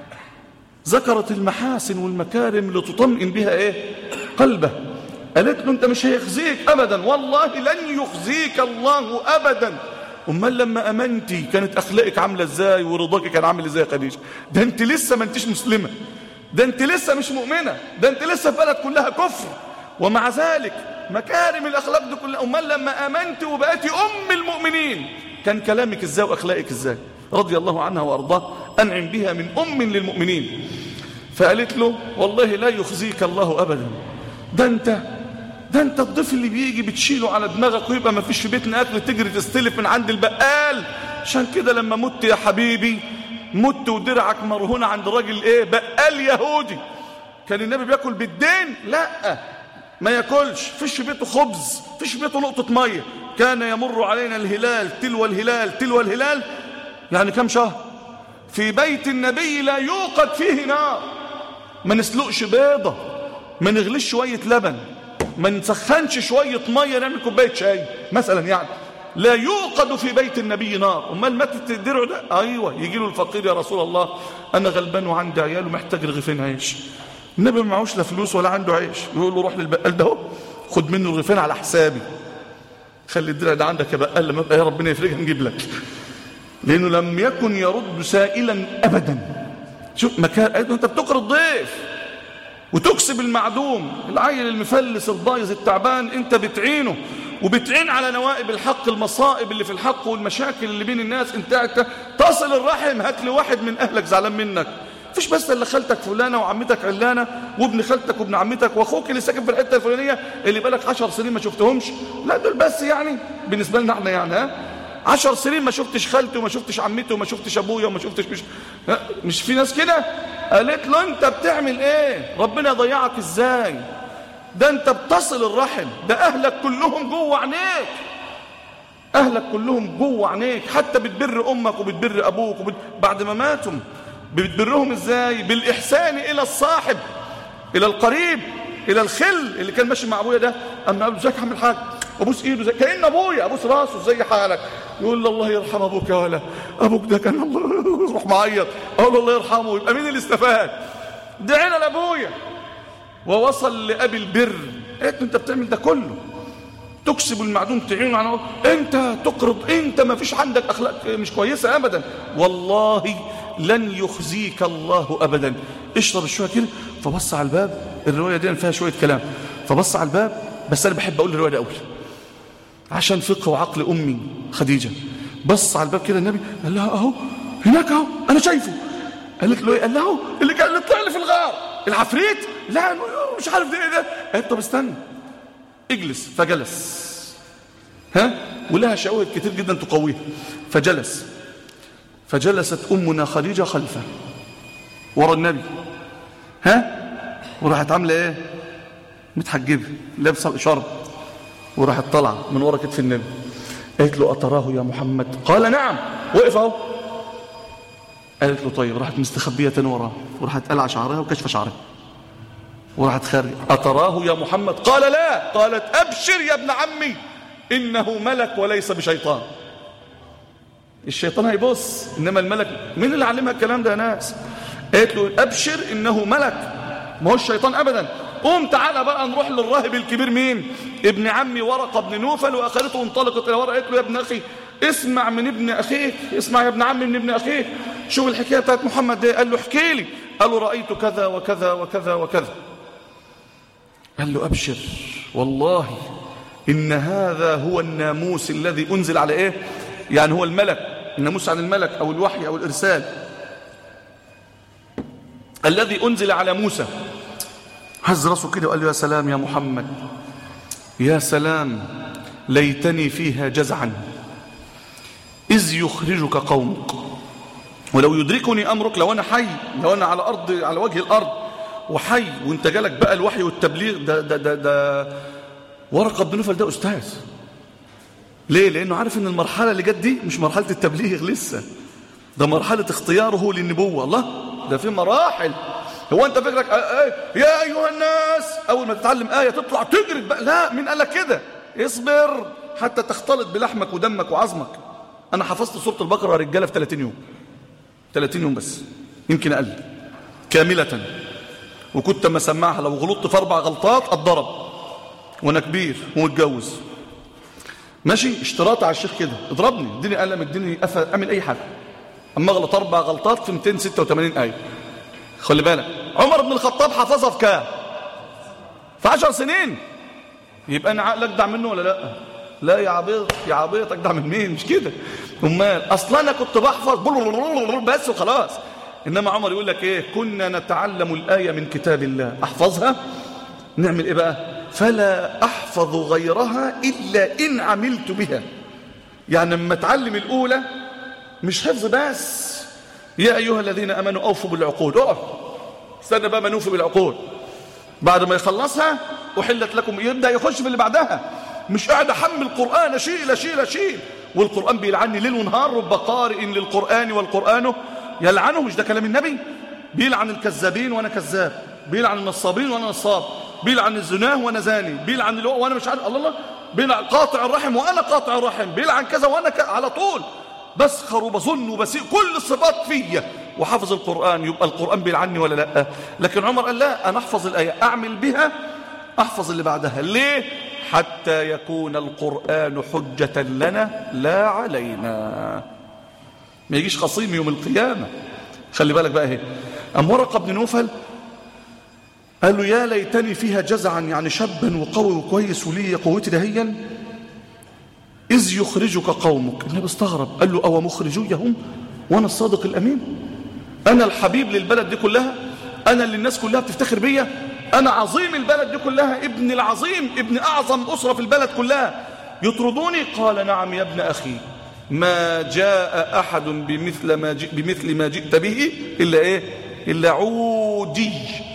ذكرت المحاسن والمكارم لتطمئن بها ايه قلبه قالت له انت مش هيخزيك ابدا والله لن يخزيك الله ابدا امال لما امنتي كانت اخلاقك عامله ازاي ورضاك كان عامل ازاي يا خديجه ده انت لسه ما انتش مسلمه ده انت لسه مش مؤمنه ده انت لسه في بلد كلها كفر ومع ذلك مكارم الاخلاق دي كلها امال لما امنت وبقيتي ام المؤمنين كان كلامك ازاي واخلاقك ازاي رضي الله عنها وارضاه انعم بها من ام للمؤمنين فقالت له والله لا يخزيك الله ابدا ده انت ده انت الضيف اللي بيجي بتشيله على دماغك ويبقى ما فيش في بيتنا اكل تجري تستلف من عند البقال عشان كده لما مت يا حبيبي مت ودرعك مرهون عند راجل ايه بقال يهودي كان النبي بياكل بالدين لا ما ياكلش فيش في بيته خبز فيش في بيته نقطه ميه كان يمر علينا الهلال تلو الهلال تلو الهلال يعني كم شهر في بيت النبي لا يوقد فيه نار ما نسلقش بيضه ما نغليش شويه لبن ما نسخنش شويه ميه نعمل كوبايه شاي مثلا يعني لا يوقد في بيت النبي نار امال ماتت الدرع ده ايوه يجي له الفقير يا رسول الله انا غلبان وعندي عيال ومحتاج رغيفين عيش النبي ما معهوش لا فلوس ولا عنده عيش يقول له روح للبقال ده اهو خد منه الرغيفين على حسابي خلي الدرع ده عندك يا بقال لما يبقى يا ربنا يفرجها نجيب لك لانه لم يكن يرد سائلا ابدا شوف مكان انت بتقرض ضيف وتكسب المعدوم العيل المفلس الضايز التعبان انت بتعينه وبتعين على نوائب الحق المصائب اللي في الحق والمشاكل اللي بين الناس انت, انت تصل الرحم هات لي واحد من اهلك زعلان منك فيش بس الا خالتك فلانه وعمتك علانه وابن خالتك وابن عمتك واخوك اللي ساكن في الحته الفلانيه اللي بقالك 10 سنين ما شفتهمش لا دول بس يعني بالنسبه لنا احنا يعني ها عشر سنين ما شفتش خالتي وما شفتش عمتي وما شفتش ابويا وما شفتش مش مش في ناس كده قالت له انت بتعمل ايه ربنا يضيعك ازاي ده انت بتصل الرحم ده اهلك كلهم جوه عينيك اهلك كلهم جوه عينيك حتى بتبر امك وبتبر ابوك وبت... بعد ما ماتوا بتبرهم ازاي بالاحسان الى الصاحب الى القريب الى الخل اللي كان ماشي مع ابويا ده اما قال له ازيك يا عم الحاج ابوس ايده زي كان ابويا ابوس راسه زي حالك يقول له الله يرحم ابوك يا ولا ابوك ده كان الله يروح معيط اقول له الله يرحمه يبقى مين اللي استفاد دعينا لابويا ووصل لابي البر قلت انت بتعمل ده كله تكسب المعدوم تعين عنه انت تقرض انت ما فيش عندك اخلاق مش كويسه ابدا والله لن يخزيك الله ابدا اشرب الشويه كده فبص على الباب الروايه دي فيها شويه كلام فبص على الباب بس انا بحب اقول الروايه دي اول عشان فقه وعقل امي خديجه بص على الباب كده النبي قال لها اهو هناك اهو انا شايفه قالت له ايه قال له اهو اللي كان اللي طلع لي في الغار العفريت لا مش عارف ده ايه ده قالت طب استنى اجلس فجلس ها ولها شواهد كتير جدا تقويها فجلس فجلست امنا خديجه خلفه ورا النبي ها وراحت عامله ايه متحجبه لابسه شرب وراحت طالعه من ورا كتف النبي قالت له اتراه يا محمد قال نعم وقف اهو قالت له طيب راحت مستخبيه تاني وراه وراحت قلع شعرها وكشف شعرها وراحت خارج اتراه يا محمد قال لا قالت ابشر يا ابن عمي انه ملك وليس بشيطان الشيطان هيبص انما الملك مين اللي علمها الكلام ده يا ناس قالت له ابشر انه ملك ما هو الشيطان ابدا قوم تعالى بقى نروح للراهب الكبير مين ابن عمي ورقه بن نوفل واخرته انطلقت الى ورقه قالت له يا ابن اخي اسمع من ابن اخيك اسمع يا ابن عمي من ابن اخيك شوف الحكايه بتاعت محمد ده قال له احكي لي قال له رايت كذا وكذا وكذا وكذا قال له ابشر والله ان هذا هو الناموس الذي انزل على ايه يعني هو الملك الناموس عن الملك او الوحي او الارسال الذي انزل على موسى هز راسه كده وقال له يا سلام يا محمد يا سلام ليتني فيها جزعا إذ يخرجك قومك ولو يدركني أمرك لو أنا حي لو أنا على أرض على وجه الأرض وحي وانت جالك بقى الوحي والتبليغ ده ده ده, ده ورقة بن نوفل ده أستاذ ليه؟ لأنه عارف أن المرحلة اللي جت دي مش مرحلة التبليغ لسه ده مرحلة اختياره للنبوة الله ده في مراحل هو انت فكرك آه آه يا ايها الناس اول ما تتعلم ايه تطلع تجري بقى لا مين قال لك كده اصبر حتى تختلط بلحمك ودمك وعظمك انا حفظت سورة البقرة رجالة في 30 يوم 30 يوم بس يمكن اقل كاملة وكنت اما اسمعها لو غلطت في اربع غلطات اتضرب وانا كبير ومتجوز ماشي اشتراط على الشيخ كده اضربني اديني قلم اديني قفا اعمل اي حاجه اما اغلط اربع غلطات في 286 ايه خلي بالك عمر بن الخطاب حفظها في كام في 10 سنين يبقى انا عقل اجدع منه ولا لا لا يا عبيط يا عبيط اجدع من مين مش كده امال اصلا انا كنت بحفظ بس وخلاص انما عمر يقول لك ايه كنا نتعلم الايه من كتاب الله احفظها نعمل ايه بقى فلا احفظ غيرها الا ان عملت بها يعني لما اتعلم الاولى مش حفظ بس يا ايها الذين امنوا اوفوا بالعقود اقف استنى بقى ما نوفي بالعقود بعد ما يخلصها احلت لكم يبدا يخش في اللي بعدها مش قاعد احمل قران اشيل اشيل اشيل والقران بيلعني ليل ونهار رب قارئ للقران والقران يلعنه مش ده كلام النبي بيلعن الكذابين وانا كذاب بيلعن النصابين وانا نصاب بيلعن الزناه وانا زاني بيلعن اللي وانا مش عارف الله الله بيلعن قاطع الرحم وانا قاطع الرحم بيلعن كذا وانا ك... على طول بسخر وبظن وبسيء كل الصفات فيا وحافظ القرآن يبقى القرآن بيلعني ولا لا لكن عمر قال لا أنا أحفظ الآية أعمل بها أحفظ اللي بعدها ليه حتى يكون القرآن حجة لنا لا علينا ما يجيش خصيم يوم القيامة خلي بالك بقى اهي أم ورقة بن نوفل قال له يا ليتني فيها جزعا يعني شابا وقوي وكويس ولي قوتي دهيا إذ يخرجك قومك النبي استغرب قال له أو مخرجيهم وأنا الصادق الأمين أنا الحبيب للبلد دي كلها أنا اللي الناس كلها بتفتخر بيا أنا عظيم البلد دي كلها ابن العظيم ابن أعظم أسرة في البلد كلها يطردوني قال نعم يا ابن أخي ما جاء أحد بمثل ما, جئ بمثل ما جئت به إلا إيه إلا عودي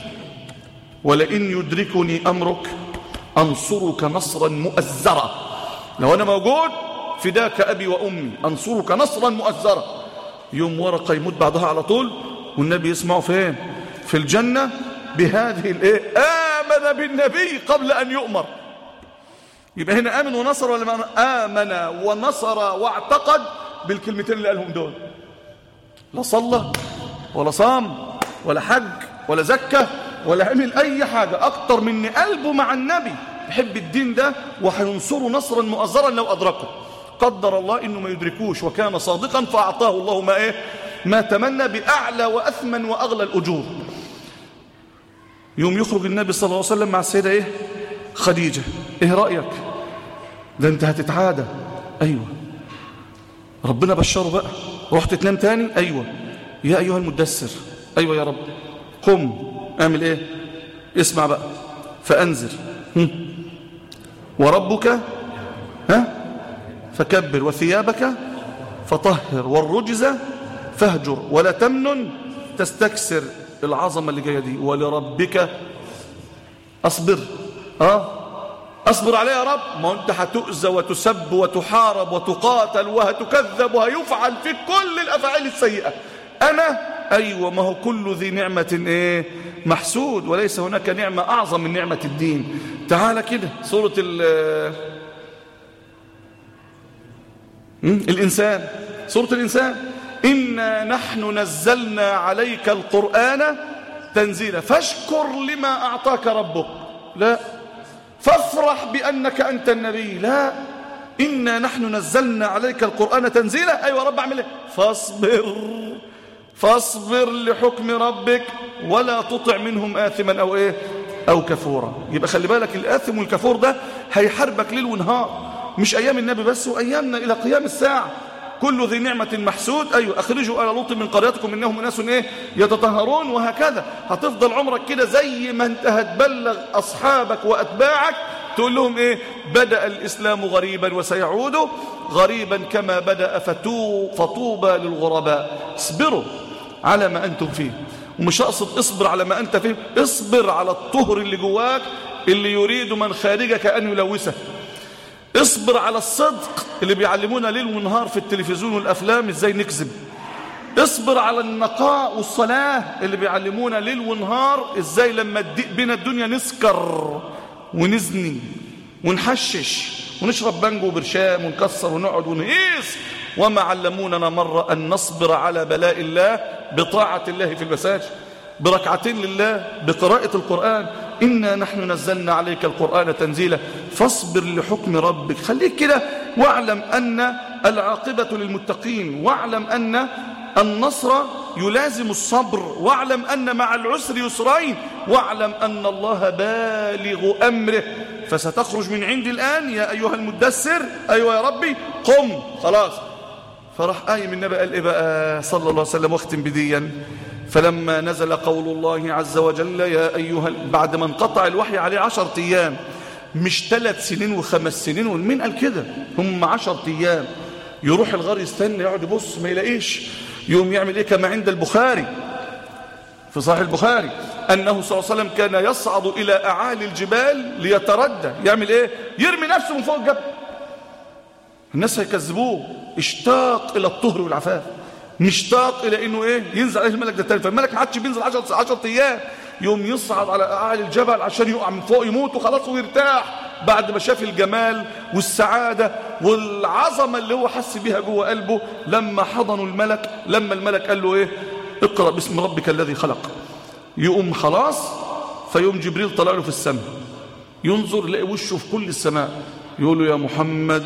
ولئن يدركني أمرك أنصرك نصرا مؤزرا لو أنا موجود فداك أبي وأمي أنصرك نصرا مؤزرا يوم ورقة يموت بعدها على طول والنبي يسمعه فين في الجنة بهذه الايه آمن بالنبي قبل أن يؤمر يبقى هنا آمن ونصر ولا ما آمن ونصر واعتقد بالكلمتين اللي قالهم دول لا صلى ولا صام ولا حج ولا زكى ولا عمل أي حاجة أكتر من قلبه مع النبي يحب الدين ده وهينصره نصرا مؤزرا لو أدركه قدر الله إنه ما يدركوش وكان صادقا فأعطاه الله ما إيه ما تمنى بأعلى وأثمن وأغلى الأجور يوم يخرج النبي صلى الله عليه وسلم مع السيدة إيه خديجة إيه رأيك ده أنت هتتعادى أيوة ربنا بشره بقى رحت تنام تاني أيوة يا أيها المدثر أيوة يا رب قم اعمل إيه اسمع بقى فأنذر وربك ها فكبر وثيابك فطهر والرجز فاهجر ولا تمنن تستكسر العظمة اللي جاية دي ولربك أصبر أه أصبر عليه يا رب ما أنت هتؤذى وتسب وتحارب وتقاتل وهتكذب وهيفعل فيك كل الأفعال السيئة أنا أيوة ما هو كل ذي نعمة إيه محسود وليس هناك نعمة أعظم من نعمة الدين تعال كده سورة الإنسان سورة الإنسان إنا نحن نزلنا عليك القرآن تنزيلا فاشكر لما أعطاك ربك لا فافرح بأنك أنت النبي لا إنا نحن نزلنا عليك القرآن تنزيلا أيوة رب اعمل ايه فاصبر فاصبر لحكم ربك ولا تطع منهم آثما أو إيه أو كفورا يبقى خلي بالك الآثم والكفور ده هيحاربك ليل ونهار مش أيام النبي بس وأيامنا إلى قيام الساعة كل ذي نعمة محسود أيوة أخرجوا آل لوط من قريتكم إنهم ناس إيه يتطهرون وهكذا هتفضل عمرك كده زي ما أنت هتبلغ أصحابك وأتباعك تقول لهم إيه بدأ الإسلام غريبا وسيعود غريبا كما بدأ فتو فطوبى للغرباء اصبروا على ما أنتم فيه ومش أقصد اصبر على ما أنت فيه اصبر على الطهر اللي جواك اللي يريد من خارجك أن يلوثه اصبر على الصدق اللي بيعلمونا ليل ونهار في التلفزيون والأفلام ازاي نكذب اصبر على النقاء والصلاة اللي بيعلمونا ليل ونهار ازاي لما تضيق بنا الدنيا نسكر ونزني ونحشش ونشرب بانجو وبرشام ونكسر ونقعد ونهيص وما علموننا مرة أن نصبر على بلاء الله بطاعة الله في المساجد بركعتين لله بقراءة القرآن إنا نحن نزلنا عليك القرآن تنزيلا فاصبر لحكم ربك خليك كده واعلم أن العاقبة للمتقين واعلم أن النصر يلازم الصبر واعلم أن مع العسر يسرين واعلم أن الله بالغ أمره فستخرج من عندي الآن يا أيها المدثر أيها يا ربي قم خلاص فراح قايم النبي قال إيه بقى صلى الله عليه وسلم واختم بديا فلما نزل قول الله عز وجل يا أيها بعد ما انقطع الوحي عليه عشر أيام مش ثلاث سنين وخمس سنين ومين قال كده هم عشر أيام يروح الغار يستنى يقعد يبص ما يلاقيش يوم يعمل ايه كما عند البخاري في صحيح البخاري أنه صلى الله عليه وسلم كان يصعد إلى أعالي الجبال ليتردى يعمل إيه يرمي نفسه من فوق الجبل الناس هيكذبوه اشتاق إلى الطهر والعفاف مشتاق إلى إنه إيه ينزل عليه الملك ده تاني فالملك ما عادش بينزل 10 10 أيام يوم يصعد على أعالي الجبل عشان يقع من فوق يموت وخلاص ويرتاح بعد ما شاف الجمال والسعادة والعظمة اللي هو حس بيها جوه قلبه لما حضنوا الملك لما الملك قال له إيه اقرأ باسم ربك الذي خلق يقوم خلاص فيوم جبريل طلع له في السماء ينظر يلاقي وشه في كل السماء يقول له يا محمد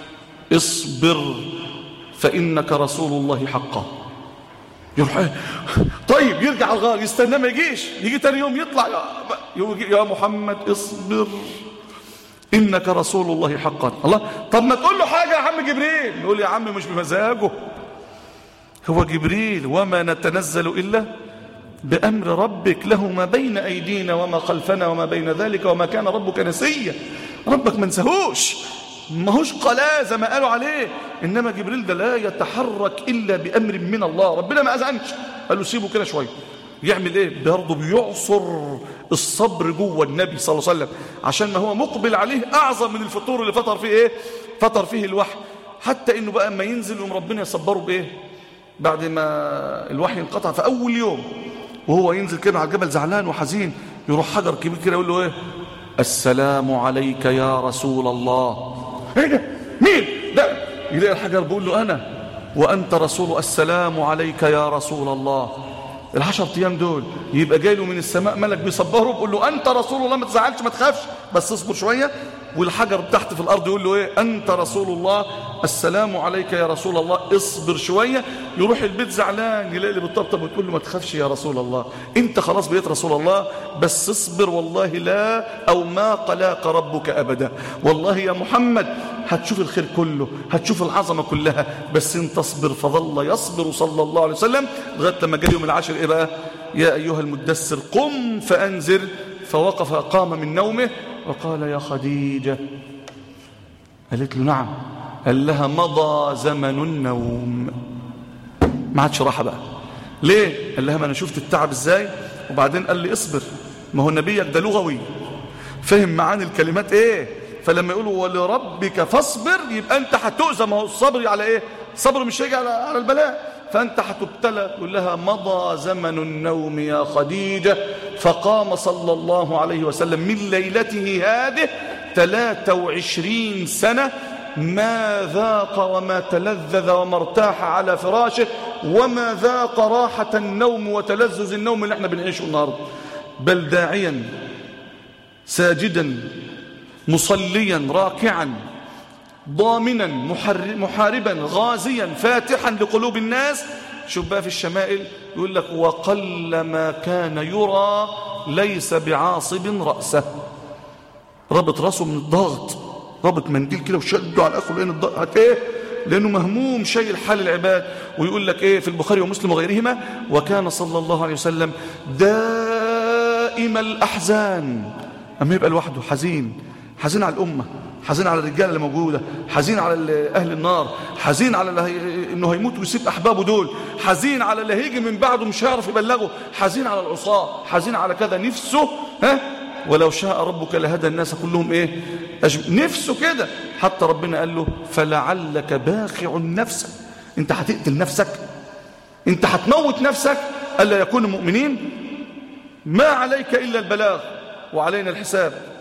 اصبر فإنك رسول الله حقا يروح ايه طيب يرجع الغار يستنى ما يجيش يجي تاني يوم يطلع يا محمد اصبر إنك رسول الله حقا الله طب ما تقول له حاجة يا عم جبريل يقول يا عم مش بمزاجه هو جبريل وما نتنزل إلا بأمر ربك له ما بين أيدينا وما خلفنا وما بين ذلك وما كان ربك نسيا ربك ما نسهوش ما هوش قلاء زي ما قالوا عليه إنما جبريل ده لا يتحرك إلا بأمر من الله ربنا ما أذنش قال له سيبه كده شوية يعمل ايه برضه بيعصر الصبر جوه النبي صلى الله عليه وسلم عشان ما هو مقبل عليه اعظم من الفطور اللي فطر فيه ايه فطر فيه الوحي حتى انه بقى اما ينزل يوم ربنا يصبره بايه بعد ما الوحي انقطع في اول يوم وهو ينزل كده على الجبل زعلان وحزين يروح حجر كبير كده يقول له ايه السلام عليك يا رسول الله ايه ده مين ده يلاقي الحجر بيقول له انا وانت رسول السلام عليك يا رسول الله العشر ايام دول يبقى جاي له من السماء ملك بيصبره بيقول له انت رسول الله ما تزعلش ما تخافش بس اصبر شويه والحجر تحت في الارض يقول له ايه انت رسول الله السلام عليك يا رسول الله اصبر شويه يروح البيت زعلان يلاقي لي بالطبطب وتقول له ما تخافش يا رسول الله انت خلاص بقيت رسول الله بس اصبر والله لا او ما قلاك ربك ابدا والله يا محمد هتشوف الخير كله هتشوف العظمه كلها بس انت اصبر فظل يصبر صلى الله عليه وسلم لغايه لما جاء يوم العاشر ايه بقى يا ايها المدثر قم فانذر فوقف قام من نومه وقال يا خديجة قالت له نعم قال لها مضى زمن النوم ما عادش راحة بقى ليه قال لها ما أنا شفت التعب إزاي وبعدين قال لي اصبر ما هو نبيك ده لغوي فهم معاني الكلمات ايه فلما يقولوا ولربك فاصبر يبقى انت هتؤذى ما هو الصبر على ايه الصبر مش هيجي على, على البلاء فأنت هتبتلى تقول لها مضى زمن النوم يا خديجة فقام صلى الله عليه وسلم من ليلته هذه 23 سنة ما ذاق وما تلذذ وما ارتاح على فراشه وما ذاق راحة النوم وتلذذ النوم اللي احنا بنعيشه النهاردة بل داعيا ساجدا مصليا راكعا ضامنا محاربا غازيا فاتحا لقلوب الناس شوف بقى في الشمائل يقول لك وقل ما كان يرى ليس بعاصب رأسه ربط راسه من الضغط ربط منديل كده وشده على اخره لان الضغط ايه لانه مهموم شيء حال العباد ويقول لك ايه في البخاري ومسلم وغيرهما وكان صلى الله عليه وسلم دائم الاحزان اما يبقى لوحده حزين حزين على الامه حزين على الرجاله اللي موجوده حزين على اهل النار حزين على اللي هي... انه هيموت ويسيب احبابه دول حزين على اللي هيجي من بعده مش هيعرف يبلغه حزين على العصاه حزين على كذا نفسه ها ولو شاء ربك لهدى الناس كلهم ايه أجم... نفسه كده حتى ربنا قال له فلعلك باخع نفسك انت هتقتل نفسك انت هتموت نفسك الا يكون مؤمنين ما عليك الا البلاغ وعلينا الحساب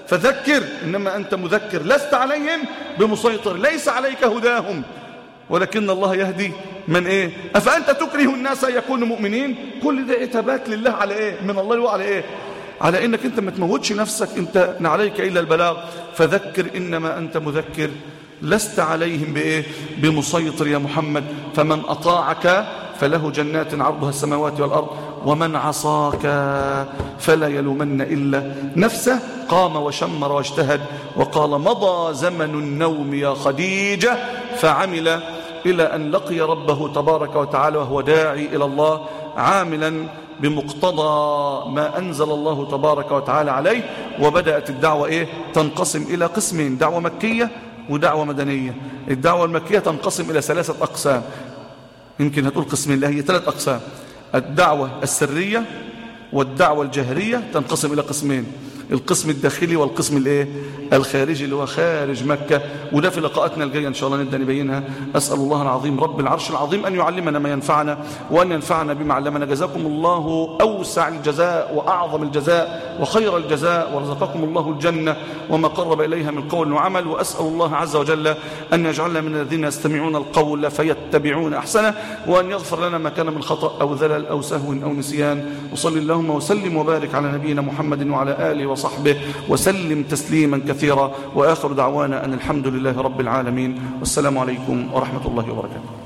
فذكر إنما أنت مذكر لست عليهم بمسيطر ليس عليك هداهم ولكن الله يهدي من ايه افانت تكره الناس ان يكونوا مؤمنين كل ده عتابات لله على ايه من الله وعلى ايه على انك انت ما تموتش نفسك انت عليك الا البلاغ فذكر انما انت مذكر لست عليهم بايه بمسيطر يا محمد فمن اطاعك فله جنات عرضها السماوات والارض ومن عصاك فلا يلومن الا نفسه قام وشمر واجتهد وقال مضى زمن النوم يا خديجه فعمل إلى أن لقي ربه تبارك وتعالى وهو داعي إلى الله عاملا بمقتضى ما أنزل الله تبارك وتعالى عليه وبدأت الدعوة إيه؟ تنقسم إلى قسمين دعوة مكية ودعوة مدنية الدعوة المكية تنقسم إلى ثلاثة أقسام يمكن هتقول قسمين لا هي ثلاث أقسام الدعوة السرية والدعوة الجهرية تنقسم إلى قسمين القسم الداخلي والقسم الايه الخارجي اللي هو خارج مكة وده في لقاءاتنا الجاية إن شاء الله نبدأ نبينها أسأل الله العظيم رب العرش العظيم أن يعلمنا ما ينفعنا وأن ينفعنا بما علمنا جزاكم الله أوسع الجزاء وأعظم الجزاء وخير الجزاء ورزقكم الله الجنة وما قرب إليها من قول وعمل وأسأل الله عز وجل أن يجعلنا من الذين يستمعون القول فيتبعون أحسنه وأن يغفر لنا ما كان من خطأ أو ذلل أو سهو أو نسيان وصل اللهم وسلم وبارك على نبينا محمد وعلى آله وصحبه وسلم تسليما كثيرا وآخر دعوانا أن الحمد لله رب العالمين والسلام عليكم ورحمة الله وبركاته